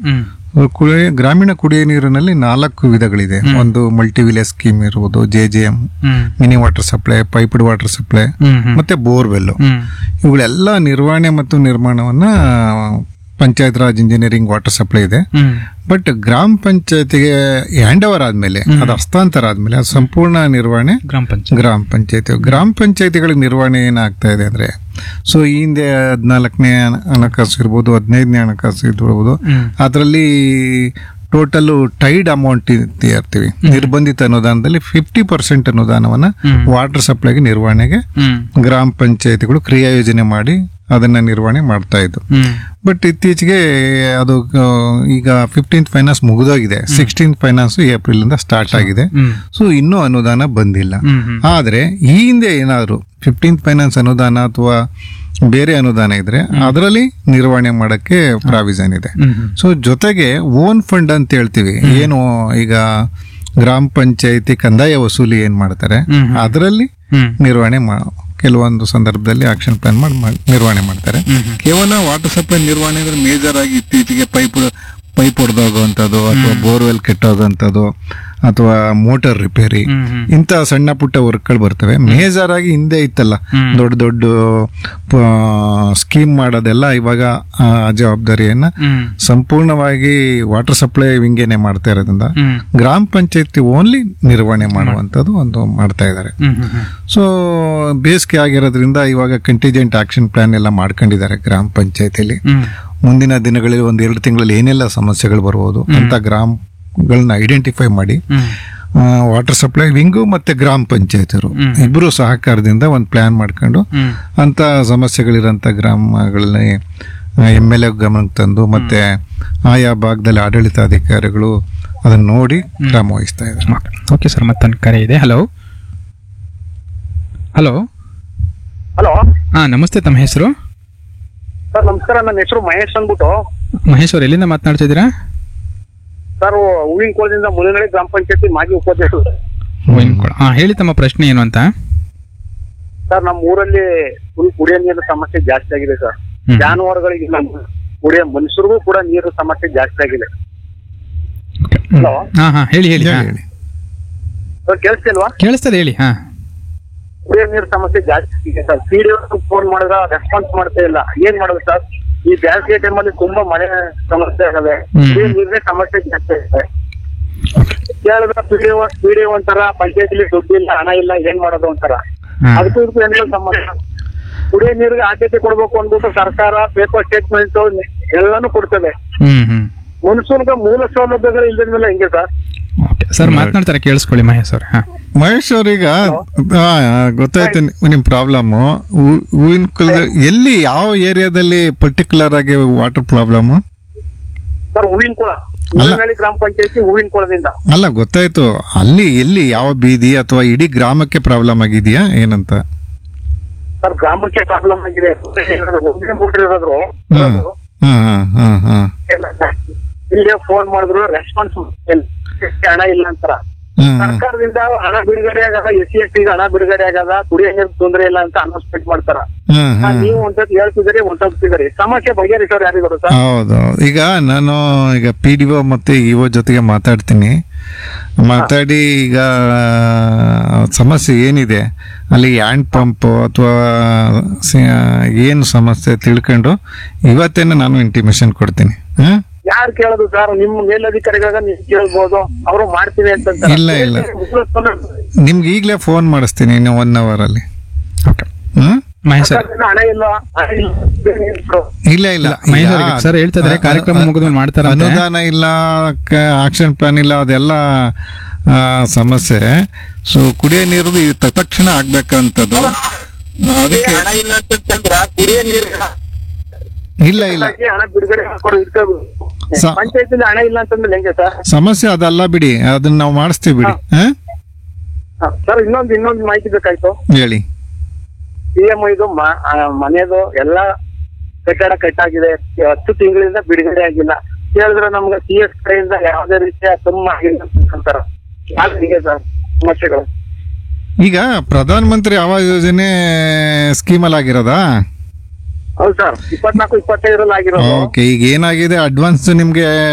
ಹ್ಮ್ ಕುಡಿಯ ಗ್ರಾಮೀಣ ಕುಡಿಯುವ ನೀರಿನಲ್ಲಿ ನಾಲ್ಕು ವಿಧಗಳಿದೆ ಒಂದು ಮಲ್ಟಿ ವಿಲೇಜ್ ಸ್ಕೀಮ್ ಇರುವುದು J J M hmm mini water supply piped water supply hmm hmm ಮತ್ತೆ ಬೋರ್ವೆಲ್ ಹ್ಮ್ ಇವುಗಳೆಲ್ಲ ನಿರ್ವಹಣೆ ಮತ್ತು ನಿರ್ಮಾಣವನ್ನ panchayat raj engineering water supply ಇದೆ ಹ್ಮ್ ಬಟ್ ಗ್ರಾಮ ಪಂಚಾಯತಿಗೆ ಹ್ಯಾಂಡ್ ಓವರ್ ಆದ್ಮೇಲೆ ಅದು ಹಸ್ತಾಂತರ ಆದ್ಮೇಲೆ ಅದು ಸಂಪೂರ್ಣ ನಿರ್ವಹಣೆ ಗ್ರಾಮ ಪಂಚಾಯತ್ ಗ್ರಾಮ ಪಂಚಾಯತಿ ಗ್ರಾಮ ಪಂಚಾಯತಿಗಳ ನಿರ್ವಹಣೆ ಏನಾಗ್ತಾ ಇದೆ ಅಂದ್ರೆ ಸೊ ಈ ಹಿಂದೆ ಹದಿನಾಲ್ಕನೇ ಹಣಕಾಸು ಇರ್ಬೋದು ಹದಿನೈದನೇ ಹಣಕಾಸು ಇರ್ಬೋದು ಹ್ಮ್ ಅದರಲ್ಲಿ ಟೋಟಲ್ ಟೈಡ್ ಅಮೌಂಟ್ ಇರ್ತೀವಿ ನಿರ್ಬಂಧಿತ ಅನುದಾನದಲ್ಲಿ ಫಿಫ್ಟಿ ಪರ್ಸೆಂಟ್ ಅನುದಾನವನ್ನ ಹ್ಮ್. ವಾಟರ್ ಸಪ್ಲೈಗೆ ನಿರ್ವಹಣೆಗೆ ಹ್ಮ್ ಗ್ರಾಮ ಪಂಚಾಯತಿಗಳು ಕ್ರಿಯಾ ಯೋಜನೆ ಮಾಡಿ ಅದನ್ನ ನಿರ್ವಹಣೆ ಮಾಡ್ತಾ ಇದ್ದು ಹ್ಮ್ ಬಟ್ ಇತ್ತೀಚೆಗೆ ಅದು ಆ, ಈಗ ಫಿಫ್ಟೀನ್ತ್ ಫೈನಾನ್ಸ್ ಮುಗಿದೋಗಿದೆ ಸಿಕ್ಸ್ಟೀನ್ತ್ ಫೈನಾನ್ಸ್ ಏಪ್ರಿಲ್ ಇಂದ ಸ್ಟಾರ್ಟ್ ಆಗಿದೆ ಹ್ಮ್ ಸೊ ಇನ್ನೂ ಅನುದಾನ ಬಂದಿಲ್ಲ ಹ್ಮ್ ಹ್ಮ್ ಆದ್ರೆ ಈ ಹಿಂದೆ ಏನಾದ್ರು ಫಿಫ್ಟೀನ್ತ್ ಫೈನಾನ್ಸ್ ಅನುದಾನ ಅಥವಾ ಬೇರೆ ಅನುದಾನ ಇದ್ರೆ ಅದರಲ್ಲಿ ನಿರ್ವಹಣೆ ಮಾಡಕ್ಕೆ ಪ್ರಾವಿಷನ್ ಇದೆ ಹ್ಮ್ ಹ್ಮ್ ಸೊ ಜೊತೆಗೆ ಓನ್ ಫಂಡ್ ಅಂತ ಹೇಳ್ತೀವಿ ಏನು ಈಗ ಗ್ರಾಮ ಪಂಚಾಯತಿ ಕಂದಾಯ ವಸೂಲಿ ಏನ್ ಮಾಡ್ತಾರೆ ಹ್ಮ್. ಅದರಲ್ಲಿ ಹ್ಮ್ ನಿರ್ವಹಣೆ ಮಾ ಕೆಲವೊಂದು ಸಂದರ್ಭದಲ್ಲಿ ಆಕ್ಷನ್ ಪ್ಲಾನ್ ಮಾಡಿ ಮಾಡಿ ನಿರ್ವಹಣೆ ಮಾಡ್ತಾರೆ ಹ್ಮ್. ಕೇವಲ ವಾಟರ್ ಸಪ್ಲೈ ನಿರ್ವಹಣೆ ಅಂದ್ರೆ ಮೇಜರ್ ಆಗಿ ಇತ್ತೀಚೆಗೆ ಪೈಪ್ ಪೈಪ್ ಹೊಡೆದೋಗುವಂಥದ್ದು ಅಥವಾ ಬೋರ್ವೆಲ್ ಕೆಟ್ಟೋದಂಥದ್ದು ಅಥವಾ ಮೋಟಾರ್ ರಿಪೇರಿ ಹ್ಮ್ ಹ್ಮ್ ಇಂಥ ಸಣ್ಣ ಪುಟ್ಟ ವರ್ಕ್ಗಳು ಬರ್ತವೆ ಮೇಜರ್ ಆಗಿ ಹಿಂದೆ ಇತ್ತಲ್ಲ ಹ್ಮ್. ದೊಡ್ಡ ದೊಡ್ಡ ಸ್ಕೀಮ್ ಮಾಡೋದೆಲ್ಲ ಇವಾಗ ಆ ಜವಾಬ್ದಾರಿಯನ್ನ ಹ್ಮ್ ಸಂಪೂರ್ಣವಾಗಿ ವಾಟರ್ ಸಪ್ಲೈ ವಿಂಗೇನೆ ಮಾಡ್ತಾ ಇರೋದ್ರಿಂದ ಹ್ಮ್ ಗ್ರಾಮ ಪಂಚಾಯತಿ ಓನ್ಲಿ ನಿರ್ವಹಣೆ ಮಾಡುವಂಥದ್ದು ಒಂದು ಮಾಡ್ತಾ ಇದ್ದಾರೆ ಹ್ಮ್ ಹ್ಮ್ ಹ್ಮ್ ಸೊ ಬೇಸಿಗೆ ಆಗಿರೋದ್ರಿಂದ ಇವಾಗ ಕಂಟಿಜೆಂಟ್ ಆಕ್ಷನ್ ಪ್ಲಾನ್ ಎಲ್ಲ ಮಾಡ್ಕೊಂಡಿದ್ದಾರೆ ಗ್ರಾಮ ಪಂಚಾಯತಿಲಿ ಹ್ಮ್ ಮುಂದಿನ ದಿನಗಳಲ್ಲಿ ಒಂದ್ ಎರಡು ತಿಂಗಳಲ್ಲಿ ಏನೆಲ್ಲ ಸಮಸ್ಯೆಗಳು ಬರ್ಬೋದು ಅಂತ ಗ್ರಾಮಗಳನ್ನ ಐಡೆಂಟಿಫೈ ಮಾಡಿ ಹ್ಮ್ ವಾಟರ್ ಸಪ್ಲೈ ವಿಂಗು ಮತ್ತೆ ಗ್ರಾಮ ಪಂಚಾಯತಿರು ಹ್ಮ್. ಇಬ್ಬರು ಸಹಕಾರದಿಂದ ಒಂದು ಪ್ಲಾನ್ ಮಾಡ್ಕೊಂಡು ಹ್ಮ್ ಅಂತ ಸಮಸ್ಯೆಗಳಿರೋಂಥ ಗ್ರಾಮಗಳಲ್ಲಿ ಎಮ್ ಎಲ್ ಎ ಗಮನಕ್ಕೆ ತಂದು ಮತ್ತೆ ಆಯಾ ಭಾಗದಲ್ಲಿ ಆಡಳಿತಾಧಿಕಾರಿಗಳು ಅದನ್ನ ನೋಡಿ ಕ್ರಮ ವಹಿಸ್ತಾ ಇದ್ದಾರೆ ಓಕೆ ಸರ್ ಮತ್ತೊಂದು ಕರೆ ಇದೆ ಹಲೋ ಹಲೋ ಹಲೋ ಹಾ ನಮಸ್ತೆ ತಮ್ಮ ಹೆಸರು ಸರ್ ನಮಸ್ಕಾರ ನನ್ನ ಹೆಸರು ಮಹೇಶ್ ಅಂದ್ಬಿಟ್ಟು ಮಹೇಶ್ ಅವ್ರು ಎಲ್ಲಿಂದ ಮಾತನಾಡ್ತಾ ಇದ್ದೀರಾ ಸರ್ ಹೂವಿನ ಕೋಲದಿಂದ ಮುನಿನಳ್ಳಿ ಗ್ರಾಮ ಪಂಚಾಯತಿ ಮಾಜಿ ಉಪಾಧ್ಯಕ್ಷರು ಹಾ ಹೇಳಿ ತಮ್ಮ ಪ್ರಶ್ನೆ ಏನು ಅಂತ ಸರ್ ನಮ್ಮ ಊರಲ್ಲಿ ಫುಲ್ ಕುಡಿಯೋ ನೀರಿನ ಸಮಸ್ಯೆ ಜಾಸ್ತಿ ಆಗಿದೆ ಸರ್ ಹ್ಮ್. ಜಾನುವಾರುಗಳಿಗೆ ನಮ್ಮ ಕುಡಿಯೋ ಮನುಷ್ಯರಿಗೂ ಕೂಡ ನೀರು ಸಮಸ್ಯೆ ಜಾಸ್ತಿ ಆಗಿದೆ Okay. ಹ್ಮ್. ಹಲೋ ಹಾ ಹಾ ಹೇಳಿ ಹೇಳಿ ಹಾ. ಹೇಳಿ ಸರ್ ಕೇಳಿಸ್ತಿಲ್ವಾ ಕೇಳಿಸ್ತದೆ ಹೇಳಿ ಹಾ ಕುಡಿಯೋ ನೀರು ಸಮಸ್ಯೆ ಜಾಸ್ತಿ ಇದೆ ಸರ್ ಪಿ ಡಿ ಫೋನ್ ಮಾಡಿದ್ರೆ ರೆಸ್ಪಾನ್ಸ್ ಮಾಡ್ತಾ ಇಲ್ಲ ಏನ್ ಮಾಡೋದು ಸರ್ ಈ ಬ್ಯಾಸಿಗೆ ಟೈಮಲ್ಲಿ ತುಂಬಾ ಮಳೆ ಸಮಸ್ಯೆ ಆಗವೆ ಹ್ಮ್. ಕುಡಿಯೋ ನೀರಿನ ಸಮಸ್ಯೆ ಜಾಸ್ತಿ ಇದೆ ಕೇಳಿದ್ರೆ ಪಿ ಡಿ ಪಿ ಡಿ ಒಂಥರ ಪಂಚಾಯತಿಲಿ ದುಡ್ಡು ಇಲ್ಲ ಹಣ ಇಲ್ಲ ಏನ್ ಮಾಡೋದು ಅಂತಾರ ಹಾ. ಅದಕ್ಕೂ ಇದಕ್ಕೂ ಏನಿಲ್ಲ ಸಂಬಂಧ ಕುಡಿಯೋ ನೀರಿಗೆ ಆದ್ಯತೆ ಕೊಡ್ಬೇಕು ಅಂದ್ಬಿಟ್ಟು ಸರ್ಕಾರ ಪೇಪರ್ ಸ್ಟೇಟ್ಮೆಂಟ್ ಎಲ್ಲಾನು ಕೊಡ್ತದೆ ಹ್ಮ್ ಹ್ಮ್ ಮನುಷ್ಯನಿಗೆ ಮೂಲ ಸೌಲಭ್ಯಗಳು ಇಲ್ಲದ ಮೇಲೆ ಹೆಂಗೆ ಸರ್ ಓಕೆ ಸರ್ ಮಾತನಾಡ್ತಾರೆ ಕೇಳಿಸ್ಕೊಳ್ಳಿ ಮಹೇಶ್ ಅವ್ರು ಹಾ ಮಹೇಶ್ ಅವ್ರೀಗ ಆ, ಗೊತ್ತಾಯ್ತು ನಿ- ನಿಮ್ ಪ್ರಾಬ್ಲಮ್ ಹೂವಿನ ಕುಲದ ಎಲ್ಲಿ ಯಾವ ಏರಿಯಾದಲ್ಲಿ ಪರ್ಟಿಕ್ಯುಲರ್ ಆಗಿ ವಾಟರ್ ಪ್ರಾಬ್ಲಮ್ ಸರ್ ಹೂವಿನ ಕುಳ ಹೂವಿನಹಳ್ಳಿ ಗ್ರಾಮ ಪಂಚಾಯತಿ ಹೂವಿನ ಕುಳದಿಂದ ಅಲ್ಲ ಗೊತ್ತಾಯ್ತು ಅಲ್ಲಿ ಎಲ್ಲಿ ಯಾವ ಬೀದಿ ಅಥವಾ ಇಡೀ ಗ್ರಾಮಕ್ಕೆ ಪ್ರಾಬ್ಲಮ್ ಆಗಿದೆಯಾ ಏನಂತ ಸರ್ ಗ್ರಾಮಕ್ಕೆ ಪ್ರಾಬ್ಲಮ್ ಆಗಿದೆ ಒಂದೇ ಮೋಟರ್ ಇರೋದ್ರು ಹ್ಮ್ ಹ್ಮ್ ಹ್ಮ್ ಹ್ಮ್ ಇಲ್ಲೇ ಫೋನ್ ಮಾಡಿದ್ರು ರೆಸ್ಪಾನ್ಸ್ ಹಣ ಇಲ್ಲ ಅಂತಾರ ಹ್ಮ್ ಹ್ಮ್ ಸರ್ಕಾರದಿಂದ ಹಣ ಬಿಡುಗಡೆ ಆಗದ ಎಸ್ ಸಿ ಎಸ್ ಟಿ ಹಣ ಬಿಡುಗಡೆ ಆಗದ ಕುಡಿಯೋ ನೀರು ತೊಂದರೆ ಇಲ್ಲ ಅಂತ ಅನೌನ್ಸ್ಮೆಂಟ್ ಮಾಡ್ತಾರ ಹ್ಮ್ ಆ, ಹ್ಮ್ ನೀವು ಒಂದ್ಸತಿ ಹೇಳ್ತಿದ್ದೀರಿ ಒಂದ್ಸತಿದ್ದೀರಿ ಸಮಸ್ಯೆ ಬಗೆಹರಿಸೋರು ಯಾರಿಗೂ ಸರ್ ಹೌದು ಈಗ ನಾನು ಈಗ ಪಿ ಡಿ ಒ ಮತ್ತೆ ಇಒ ಜೊತೆಗೆ ಮಾತಾಡ್ತೀನಿ ಮಾತಾಡಿ ಈಗ ಸಮಸ್ಯೆ ಏನಿದೆ ಅಲ್ಲಿ ಹ್ಯಾಂಡ್ ಪಂಪ್ ಅಥವಾ ಏನು ಸಮಸ್ಯೆ ತಿಳ್ಕೊಂಡು ಇವತ್ತೇನೆ ನಾನು ಇಂಟಿಮೇಶನ್ ಕೊಡ್ತೀನಿ ಹ? ಯಾರು ಕೇಳೋದು ಸರ್ ನಿಮ್ಮ ಮೇಲಧಿಕಾರಿಗಳಾಗ ನೀವು ಕೇಳ್ಬೋದು ಅವರು ಮಾಡ್ತೀವಿ ಅಂತ ಇಲ್ಲ, ಇಲ್ಲ. ನಿಮ್ಗೆ ಈಗಲೇ ಫೋನ್ ಮಾಡಿಸ್ತೀನಿ ಇನ್ನು ಒನ್ ಅವರ್ ಅಲ್ಲಿ ಓಕೆ ಹ್ಮ್ ಮಹೇಶ್ ಅವ್ರು ಹಣ ಇಲ್ಲ ಹಣ ಇಲ್ಲ ಇಲ್ಲ ಇಲ್ಲ ಮಹೇಶ್ ಈಗ ಅವ್ರಿಗೆ ಸರ್ ಹೇಳ್ತಾ ಇದ್ದಾರೆ ಕಾರ್ಯಕ್ರಮ ಮುಗಿದ್ಮೇಲೆ ಮಾಡ್ತಾರಂತೆ ಅನುದಾನ ಇಲ್ಲ ಆಕ್ಷನ್ ಪ್ಲಾನ್ ಇಲ್ಲ ಅದೆಲ್ಲ ಆ, ಸಮಸ್ಯೆ ಸೊ ಕುಡಿಯೋ ನೀರು ಇದು ತಕ್ಷಣ ಆಗ್ಬೇಕಂತದ್ದು ಅದಕ್ಕೆ ಹಣ ಇಲ್ಲ ಅಂತಂದ್ರ ಕುಡಿಯೋ ನೀರು ಇಲ್ಲ ಇಲ್ಲ ಹಣ ಬಿಡುಗಡೆ ಮಾಡ್ಕೊಡು ಇಟ್ಕೋಬೇಕು ಸ- ಪಂಚಾಯತಿಂದ ಹಣ ಇಲ್ಲ ಅಂತಂದ್ರೆ ಹೆಂಗೆ ಸರ್ ಸಮಸ್ಯೆ ಅದಲ್ಲ ಬಿಡಿ ಅದನ್ನ ನಾವು ಮಾಡಿಸ್ತೀವಿ ಬಿಡಿ ಹ? ಸರ್ ಇನ್ನೊಂದು ಇನ್ನೊಂದು ಮಾಹಿತಿ ಬೇಕಾಯ್ತು ಹೇಳಿ ಪಿ ಎಂ ಇದು ಮ- ಆ, ಮನೆದು ಎಲ್ಲ ಕಟ್ಟಡ ಕಟ್ಟಾಗಿದೆ ಹತ್ತು ತಿಂಗಳಿಂದ ಬಿಡುಗಡೆ ಆಗಿಲ್ಲ ಕೇಳಿದ್ರೆ ನಮ್ಗೆ ಸಿ ಎಸ್ ಕಡೆಯಿಂದ ಯಾವುದೇ ರೀತಿಯ ತುಂಬ ಆಗಿಲ್ಲ ಅಂತಾರ ಯಾಕೆ ಹೀಗೆ ಸರ್ ಸಮಸ್ಯೆಗಳು ಈಗ ಪ್ರಧಾನ ಮಂತ್ರಿ ಆವಾಸ್ ಯೋಜನೆ ಸ್ಕೀಮಲ್ಲಿ ಆಗಿರೋದಾ ಹೌದು ಸರ್ ಇಪ್ಪತ್ನಾಲ್ಕು ಇಪ್ಪತ್ತೈದರಲ್ಲಿ ಆಗಿರೋದು ಓಕೆ ಈಗ ಏನಾಗಿದೆ ಅಡ್ವಾನ್ಸ್ ನಿಮ್ಗೆ